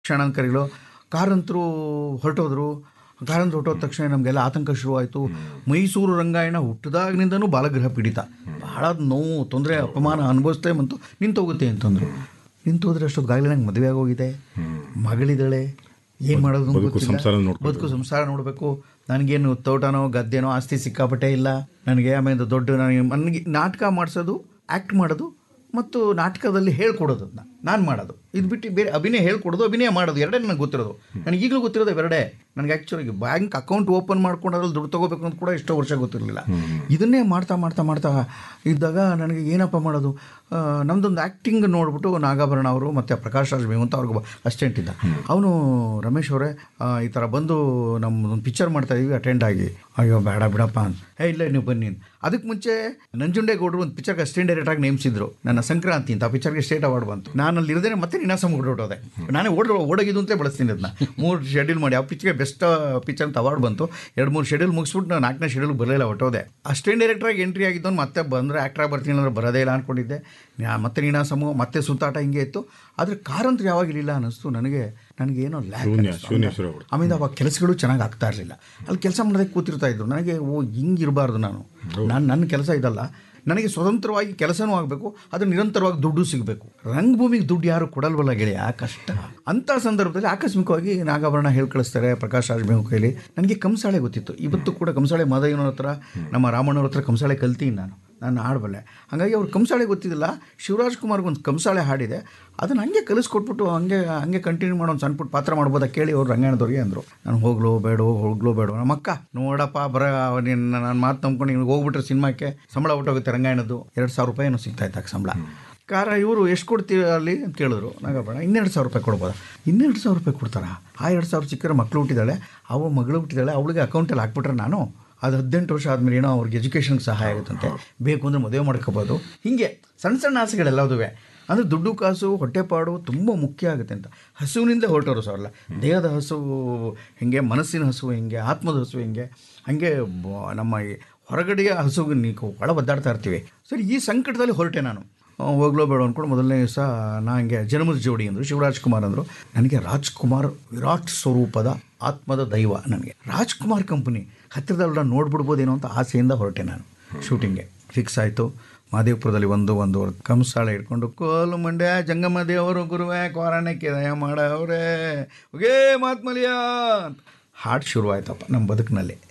ಕ್ಷಣಾಂಕರಿಗಳು ಕಾರಂತರು ಹೊರಟೋದ್ರು ಕಾರಂತರು ಹೊರಟೋದ ತಕ್ಷಣ ನಮಗೆಲ್ಲ ಆತಂಕ ಶುರುವಾಯಿತು ಮೈಸೂರು ರಂಗಾಯಣ ಹುಟ್ಟಿದಾಗಿನಿಂದನೂ ಬಾಲಗೃಹ ಪೀಡಿತ ಬಹಳ ನೋವು ತೊಂದರೆ ಅಪಮಾನ ಅನುಭವಿಸ್ತೇ ಬಂತು ನಿಂತೋಗುತ್ತೆ ಅಂತಂದರು ನಿಂತೋದ್ರೆ ಅಷ್ಟೊತ್ತಿಗಾಗಲೇ ನಂಗೆ ಮದುವೆ ಆಗೋಗಿದೆ ಮಗಳಿದ್ದಾಳೆ ಏನು ಮಾಡೋದು ಅಂತ ಬದುಕು ಗೊತ್ತಿಲ್ಲ. ಸಂಸಾರ ನೋಡ್ಕೊಬೇಕು. ಬದುಕು ಸಂಸಾರ ನೋಡಬೇಕು ನನಗೇನು ತೋಟನೋ ಗದ್ದೆನೋ ಆಸ್ತಿ ಸಿಕ್ಕಾಪಟ್ಟೆ ಇಲ್ಲ ನನಗೆ ಆಮೇಲೆ ದೊಡ್ಡ ನನಗೆ ನನಗೆ ನಾಟಕ ಮಾಡಿಸೋದು ಆ್ಯಕ್ಟ್ ಮಾಡೋದು ಮತ್ತು ನಾಟಕದಲ್ಲಿ ಹೇಳ್ಕೊಡೋದು ಅದನ್ನ ನಾನು ಮಾಡೋದು ಇದು ಬಿಟ್ಟು ಬೇರೆ ಅಭಿನಯ ಹೇಳ್ಕೊಡೋದು ಅಭಿನಯ ಮಾಡೋದು ಎರಡೇ ನನಗೆ ಗೊತ್ತಿರೋದು ನನಗೆ ಈಗಲೂ ಗೊತ್ತಿರೋದು ಎರಡೇ ನನಗೆ ಆ್ಯಕ್ಚುಲಿ ಬ್ಯಾಂಕ್ ಅಕೌಂಟ್ ಓಪನ್ ಮಾಡ್ಕೊಂಡು ಅದ್ರಲ್ಲಿ ದುಡ್ಡು ತೊಗೋಬೇಕು ಅಂತ ಕೂಡ ಎಷ್ಟೋ ವರ್ಷ ಗೊತ್ತಿರಲಿಲ್ಲ ಇದನ್ನೇ ಮಾಡ್ತಾ ಮಾಡ್ತಾ ಮಾಡ್ತಾ ಇದ್ದಾಗ ನನಗೆ ಏನಪ್ಪ ಮಾಡೋದು ಆ, ನಮ್ದೊಂದು ಆ್ಯಕ್ಟಿಂಗ್ ನೋಡ್ಬಿಟ್ಟು ನಾಗಾಭರಣ ಅವರು ಮತ್ತು ಪ್ರಕಾಶ್ ರಾಜ್ ಮೇವಂತ ಅವ್ರಿಗೆ ಅಸ್ಟೆಂಟ್ ಇದ್ದ ಅವನು ರಮೇಶ್ ಅವರೇ ಆ, ಈ ಥರ ಬಂದು ನಮ್ಮದೊಂದು ಪಿಕ್ಚರ್ ಮಾಡ್ತಾ ಇದೀವಿ ಅಟೆಂಡ್ ಆಗಿ ಅಯ್ಯೋ ಬೇಡ ಬಿಡಪ್ಪ ಅಂತ ಹೇ ಇಲ್ಲ ನೀವು ಬನ್ನಿ ಅಂತ ಅದಕ್ಕೆ ಮುಂಚೆ ನಂಜುಂಡೇಗೌಡರು ಒಂದು ಪಿಕ್ಚರ್ಗೆ ಅಸಿಸ್ಟೆಂಟ್ ಡೈರೆಕ್ಟಾಗಿ ನೇಮಿಸಿದ್ರು ನನ್ನ ಸಂಕ್ರಾಂತಿ ಅಂತ ಆ ಪಿಕ್ಚರ್ಗೆ ಸ್ಟೇಟ್ ಅವಾರ್ಡ್ ಬಂತು ನಾನು ಅಲ್ಲಿ ಇರದೇನೆ ಮತ್ತೆ ನಿನಾಸಮ್ ಹೊರಟೋದೆ ನಾನೇ ಓಡ್ ಓಡೋಗಿದ್ದು ಅಂತಲೇ ಬಳಸ್ತೀನಿ ಅದನ್ನ ಮೂರು ಶೆಡ್ಯೂಲ್ ಮಾಡಿ ಆ ಪಿಕ್ಚರ್ಗೆ ಬೆಸ್ಟ್ ಪಿಕ್ಚರ್ ಅಂತ ಅವಾರ್ಡ್ ಬಂತು ಎರಡು ಮೂರು ಶೆಡ್ಯೂಲ್ ಮುಗಿಸ್ಬಿಟ್ಟು ನಾನು ನಾಲ್ಕನೇ ಶೆಡ್ಯೂಲ್ ಬರಲಿಲ್ಲ ಹೊಟ್ಟೋದೆ ಅಸಿಸ್ಟೆಂಟ್ ಡೈರೆಕ್ಟ್ರಾಗಿ ಎಂಟ್ರಿ ಆಗಿದ್ದವನು ಮತ್ತೆ ಬಂದರೆ ಆ್ಯಕ್ಟ್ರಾಗಿ ಬರ್ತೀನಿ ಅಂದ್ರೆ ಬರೋದೇ ಇಲ್ಲ ಅಂದ್ಕೊಂಡಿದ್ದೆ ನಾ- ಮತ್ತೆ ನೀನಾಸಮು ಮತ್ತೆ ಸುತ್ತಾಟ ಹಿಂಗೆ ಇತ್ತು ಆದರೆ ಕಾರಂತರು ಯಾವಾಗಿರಲಿಲ್ಲ ಅನ್ನಿಸ್ತು ನನಗೆ ನನಗೇನೋ ಶೂನ್ಯ ಲ್ಯಾಕ್ ಶೂನ್ಯ ಶುರು ಆಗ್ಬಿಡ್ತು. ಆಮೇಲೆ ಅವಾಗ ಕೆಲಸಗಳು ಚೆನ್ನಾಗಿ ಆಗ್ತಾ ಇರಲಿಲ್ಲ ಅಲ್ಲಿ ಕೆಲಸ ಮಾಡೋದಕ್ಕೆ ಕೂತಿರ್ತಾ ಇದ್ರು ನನಗೆ ಓ ಹಿಂಗಿರಬಾರ್ದು ನಾನು ನಾನು ನನ್ನ ಕೆಲಸ ಇದಲ್ಲ ನನಗೆ ಸ್ವತಂತ್ರವಾಗಿ ಕೆಲಸನೂ ಆಗಬೇಕು ಅದು ನಿರಂತರವಾಗಿ ದುಡ್ಡು ಸಿಗಬೇಕು ರಂಗಭೂಮಿಗೆ ದುಡ್ಡು ಯಾರು ಕೊಡಲ್ವಲ್ಲ ಗೆಳೆಯ ಕಷ್ಟ ಅಂಥ ಸಂದರ್ಭದಲ್ಲಿ ಆಕಸ್ಮಿಕವಾಗಿ ನಾಗಾಭರಣ ಹೇಳಿ ಕಳಿಸ್ತಾರೆ ಪ್ರಕಾಶ್ ರಾಜ್ ಮೇವು ಕೈಲಿ ನನಗೆ ಕಂಸಾಳೆ ಗೊತ್ತಿತ್ತು ಇವತ್ತು ಕೂಡ ಕಂಸಾಳೆ ಮಾದಯ್ಯನವ್ರ ಹತ್ರ ನಮ್ಮ ರಾಮಣ್ಣವ್ರ ಹತ್ರ ಕಂಸಾಳೆ ಕಲ್ತೀನಿ ನಾನು ನಾನು ಹಾಡಬಲ್ಲೆ ಹಾಗಾಗಿ ಅವ್ರು ಕಂಸಾಳೆ ಗೊತ್ತಿದ್ದಿಲ್ಲ ಶಿವರಾಜ್ ಕುಮಾರ್ಗೆ ಒಂದು ಕಂಸಾಳೆ ಹಾಡಿದೆ ಅದನ್ನು ಹಂಗೆ ಕಲಿಸ್ಕೊಟ್ಬಿಟ್ಟು ಹಂಗೆ ಹಂಗೆ ಕಂಟಿನ್ಯೂ ಮಾಡೋ ಒಂದು ಸಣ್ಣ ಪುಟ್ಟ ಪಾತ್ರ ಮಾಡ್ಬೋದಾ ಕೇಳಿ ಅವ್ರು ರಂಗಾಯಣದವ್ರಿಗೆ ಅಂದರು ನಾನು ಹೋಗ್ಲೋ ಬೇಡ ಹೋಗ್ಲೋ ಬೇಡ ನಮ್ಮ ಅಕ್ಕ ನೋಡಪ್ಪ ಬರ ನೀನು ನಾನು ಮಾತು ನಂಬ್ಕೊಂಡು ಹಿಂಗೆ ಹೋಗ್ಬಿಟ್ರೆ ಸಿನಿಮಾಕ್ಕೆ ಸಂಬಳ ಹೊಟ್ಟೋಗುತ್ತೆ ರಂಗಾಯಣದ್ದು ಎರಡು ಸಾವಿರ ರೂಪಾಯಿ ಏನೋ ಸಿಗ್ತಾ ಇತ್ತು ಆಗ ಸಂಬಳ ಕಾರ ಇವರು ಎಷ್ಟು ಕೊಡ್ತೀವಿ ಅಲ್ಲಿ ಅಂತ ಕೇಳಿದ್ರು ನಾಗಬೇಡ ಇನ್ನೆರಡು ಸಾವಿರ ರೂಪಾಯಿ ಕೊಡ್ಬೋದಾ ಇನ್ನೆರಡು ಸಾವಿರ ರೂಪಾಯಿ ಕೊಡ್ತಾರಾ ಆ ಎರಡು ಸಾವಿರ ಸಿಕ್ಕರೆ ಮಕ್ಕಳು ಹುಟ್ಟಿದಾಳೆ ಅವ ಮಗಳು ಹುಟ್ಟಿದಾಳೆ ಅವಳಿಗೆ ಅಕೌಂಟಲ್ಲಿ ಹಾಕ್ಬಿಟ್ರೆ ನಾನು ಅದು ಹದಿನೆಂಟು ವರ್ಷ ಆದಮೇಲೆ ಏನೋ ಅವ್ರಿಗೆ ಎಜುಕೇಷನ್ಗೆ ಸಹಾಯ ಆಗುತ್ತಂತೆ ಬೇಕು ಅಂದರೆ ಮದುವೆ ಮಾಡ್ಕೋಬೋದು ಹೀಗೆ ಸಣ್ಣ ಸಣ್ಣ ಆಸೆಗಳೆಲ್ಲದುವೆ ಅಂದರೆ ದುಡ್ಡು ಕಾಸು ಹೊಟ್ಟೆಪಾಡು ತುಂಬ ಮುಖ್ಯ ಆಗುತ್ತೆ ಅಂತ ಹಸುವಿನಿಂದ ಹೊರಟೋರು ಸರ್ ಅಲ್ಲ ದೇಹದ ಹಸು ಹೆಂಗೆ ಮನಸ್ಸಿನ ಹಸು ಹೆಂಗೆ ಆತ್ಮದ ಹಸು ಹೆಂಗೆ ಹಾಗೆ ಬ- ನಮ್ಮ ಈ ಹೊರಗಡೆಯ ಹಸುಗೆ ನೀವು ಒಳ ಒದ್ದಾಡ್ತಾ ಇರ್ತೀವಿ ಸರಿ ಈ ಸಂಕಟದಲ್ಲಿ ಹೊರಟೆ ನಾನು ಆ, ಹೋಗ್ಲೋ ಬೇಡ ಅಂದ್ಕೊಂಡು ಮೊದಲನೇ ದಿವಸ ನಾ ಹಂಗೆ ಜನ್ಮದ ಜೋಡಿ ಅಂದರು ಶಿವರಾಜ್ ಕುಮಾರ್ ಅಂದರು ನನಗೆ ರಾಜ್ಕುಮಾರ್ ವಿರಾಟ್ ಸ್ವರೂಪದ ಆತ್ಮದ ದೈವ ನನಗೆ ರಾಜ್ಕುಮಾರ್ ಕಂಪನಿ ಹತ್ತಿರದಲ್ಲ ನೋಡ್ಬಿಡ್ಬೋದೇನೋ ಅಂತ ಆಸೆಯಿಂದ ಹೊರಟೆ ನಾನು ಶೂಟಿಂಗ್ಗೆ ಫಿಕ್ಸ್ ಆಯಿತು ಮಾದೇವಪುರದಲ್ಲಿ ಒಂದು ಒಂದು ಕಂಸಾಳೆ ಇಟ್ಕೊಂಡು ಕೋಲು ಮಂಡ್ಯ ಜಂಗಮ ದೇವರು ಗುರುವೇ ಕೋರಣಕ್ಕೆ ದಯ ಮಾಡವ್ರೆ ಹೋಗೇ ಮಾತ್ಮಲಿಯ ಅಂತ ಹಾಡು ಶುರುವಾಯ್ತಪ್ಪ ನಮ್ಮ ಬದುಕಿನಲ್ಲಿ